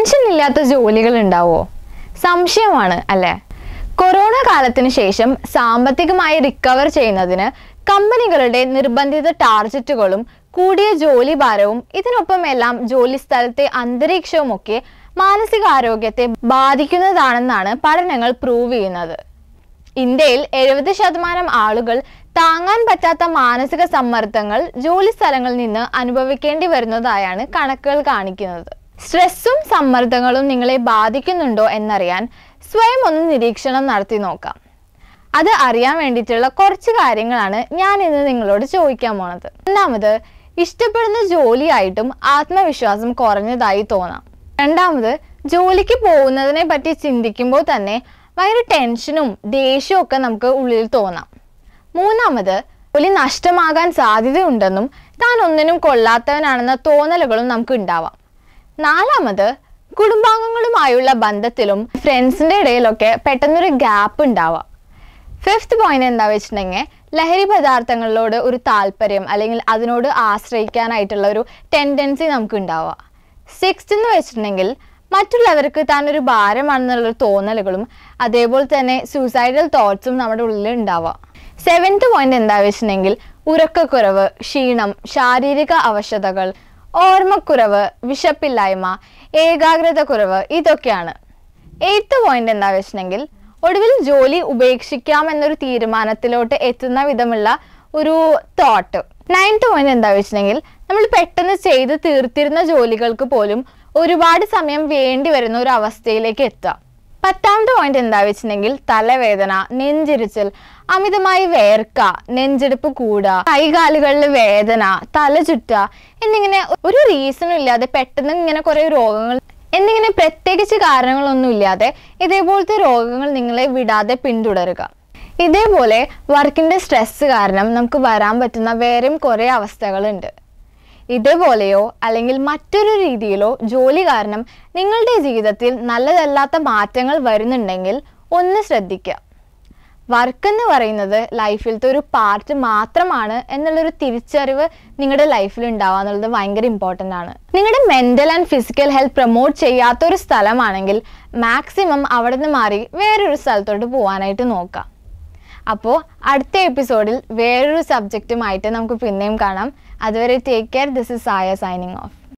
tension ഇല്ലാത്ത ജോലികൾ ഉണ്ടാവോ സംശയമാണ് അല്ലേ കൊറോണ കാലത്തിന് ശേഷം സാമ്പത്തികമായി റിക്കവർ ചെയ്യുന്നതിന് കമ്പനികളുടെ നിർബന്ധിത ടാർജറ്റുകളും കൂടിയ ജോലി ഭാരവും ഇതിനൊപ്പം എല്ലാം ജോലി സ്ഥലത്തെ അന്തരീക്ഷവും ഒക്കെ മാനസികാരോഗ്യത്തെ ബാധിക്കുന്നതാണെന്നാണ് പഠനങ്ങൾ പ്രൂവ് ചെയ്യുന്നത് ഇന്ത്യയിൽ എഴുപത് ശതമാനം ആളുകൾ താങ്ങാൻ പറ്റാത്ത മാനസിക സമ്മർദ്ദങ്ങൾ ജോലി സ്ഥലങ്ങളിൽ നിന്ന് അനുഭവിക്കേണ്ടി വരുന്നതായാണ് കണക്കുകൾ കാണിക്കുന്നത് സ്ട്രെസ്സും സമ്മർദ്ദങ്ങളും നിങ്ങളെ ബാധിക്കുന്നുണ്ടോ എന്നറിയാൻ സ്വയം ഒന്ന് നിരീക്ഷണം നടത്തി നോക്കാം അത് അറിയാൻ വേണ്ടിയിട്ടുള്ള കുറച്ച് കാര്യങ്ങളാണ് ഞാൻ ഇന്ന് നിങ്ങളോട് ചോദിക്കാൻ പോണത് ഒന്നാമത് ഇഷ്ടപ്പെടുന്ന ജോലിയായിട്ടും ആത്മവിശ്വാസം കുറഞ്ഞതായി തോന്നാം രണ്ടാമത് ജോലിക്ക് പോകുന്നതിനെ പറ്റി ചിന്തിക്കുമ്പോൾ തന്നെ ഭയങ്കര ടെൻഷനും ദേഷ്യവും ഒക്കെ നമുക്ക് ഉള്ളിൽ തോന്നാം മൂന്നാമത് ജോലി നഷ്ടമാകാൻ സാധ്യതയുണ്ടെന്നും താൻ ഒന്നിനും കൊള്ളാത്തവനാണെന്ന തോന്നലുകളും നമുക്ക് ഉണ്ടാവാം നാലാമത് കുടുംബാംഗങ്ങളുമായുള്ള ബന്ധത്തിലും ഫ്രണ്ട്സിന്റെ ഇടയിലൊക്കെ പെട്ടെന്നൊരു ഗ്യാപ്പ് ഉണ്ടാവാം ഫിഫ്ത്ത് പോയിന്റ് എന്താ വെച്ചിട്ടുണ്ടെങ്കിൽ ലഹരി പദാർത്ഥങ്ങളിലോട് ഒരു താല്പര്യം അല്ലെങ്കിൽ അതിനോട് ആശ്രയിക്കാനായിട്ടുള്ള ഒരു ടെൻഡൻസി നമുക്ക് ഉണ്ടാവുക സിക്സ്ത് എന്ന് വെച്ചിട്ടുണ്ടെങ്കിൽ മറ്റുള്ളവർക്ക് താൻ ഒരു ഭാരമാണെന്നുള്ള തോന്നലുകളും അതേപോലെ തന്നെ സൂസൈഡൽ തോട്ട്സും നമ്മുടെ ഉള്ളിൽ ഉണ്ടാവുക സെവൻത്ത് പോയിന്റ് എന്താ വെച്ചിട്ടുണ്ടെങ്കിൽ ഉറക്കക്കുറവ് ക്ഷീണം ശാരീരിക അവശതകൾ ഓർമ്മക്കുറവ് വിശപ്പില്ലായ്മ ഏകാഗ്രത കുറവ് ഇതൊക്കെയാണ് എയ്ത്ത് പോയിന്റ് എന്താ വെച്ചിട്ടുണ്ടെങ്കിൽ ഒടുവിൽ ജോലി ഉപേക്ഷിക്കാമെന്നൊരു തീരുമാനത്തിലോട്ട് എത്തുന്ന വിധമുള്ള ഒരു തോട്ട് നയൻത്ത് പോയിന്റ് എന്താ വെച്ചിട്ടുണ്ടെങ്കിൽ നമ്മൾ പെട്ടെന്ന് ചെയ്ത് തീർത്തിരുന്ന ജോലികൾക്ക് പോലും ഒരുപാട് സമയം വേണ്ടി വരുന്ന ഒരു അവസ്ഥയിലേക്ക് എത്തുക പത്താമത്തെ പോയിന്റ് എന്താ വെച്ചിട്ടുണ്ടെങ്കിൽ തലവേദന നെഞ്ചിരിച്ചൽ അമിതമായി വേർക്ക നെഞ്ചെടുപ്പ് കൂടുക കൈകാലുകളിൽ വേദന തല ചുറ്റുക എന്നിങ്ങനെ ഒരു റീസണും ഇല്ലാതെ പെട്ടെന്ന് ഇങ്ങനെ കുറെ രോഗങ്ങൾ എന്നിങ്ങനെ പ്രത്യേകിച്ച് കാരണങ്ങളൊന്നും ഇല്ലാതെ ഇതേപോലത്തെ രോഗങ്ങൾ നിങ്ങളെ വിടാതെ പിന്തുടരുക ഇതേപോലെ വർക്കിന്റെ സ്ട്രെസ് കാരണം നമുക്ക് വരാൻ പറ്റുന്ന വേറെയും കുറേ അവസ്ഥകളുണ്ട് ഇതേപോലെയോ അല്ലെങ്കിൽ മറ്റൊരു രീതിയിലോ ജോലി കാരണം നിങ്ങളുടെ ജീവിതത്തിൽ നല്ലതല്ലാത്ത മാറ്റങ്ങൾ വരുന്നുണ്ടെങ്കിൽ ഒന്ന് ശ്രദ്ധിക്കുക വർക്ക് എന്ന് പറയുന്നത് ലൈഫിലത്തെ ഒരു പാർട്ട് മാത്രമാണ് എന്നുള്ളൊരു തിരിച്ചറിവ് നിങ്ങളുടെ ലൈഫിൽ ഉണ്ടാവുക എന്നുള്ളത് ഭയങ്കര ഇമ്പോർട്ടൻ്റ് ആണ് നിങ്ങളുടെ mental and physical health promote ചെയ്യാത്ത ഒരു സ്ഥലമാണെങ്കിൽ മാക്സിമം അവിടെ നിന്ന് മാറി വേറൊരു സ്ഥലത്തോട്ട് പോകാനായിട്ട് നോക്കാം അപ്പോൾ അടുത്ത എപ്പിസോഡിൽ വേറൊരു സബ്ജക്റ്റുമായിട്ട് നമുക്ക് പിന്നെയും കാണാം അതുവരെ take care this is Saya signing of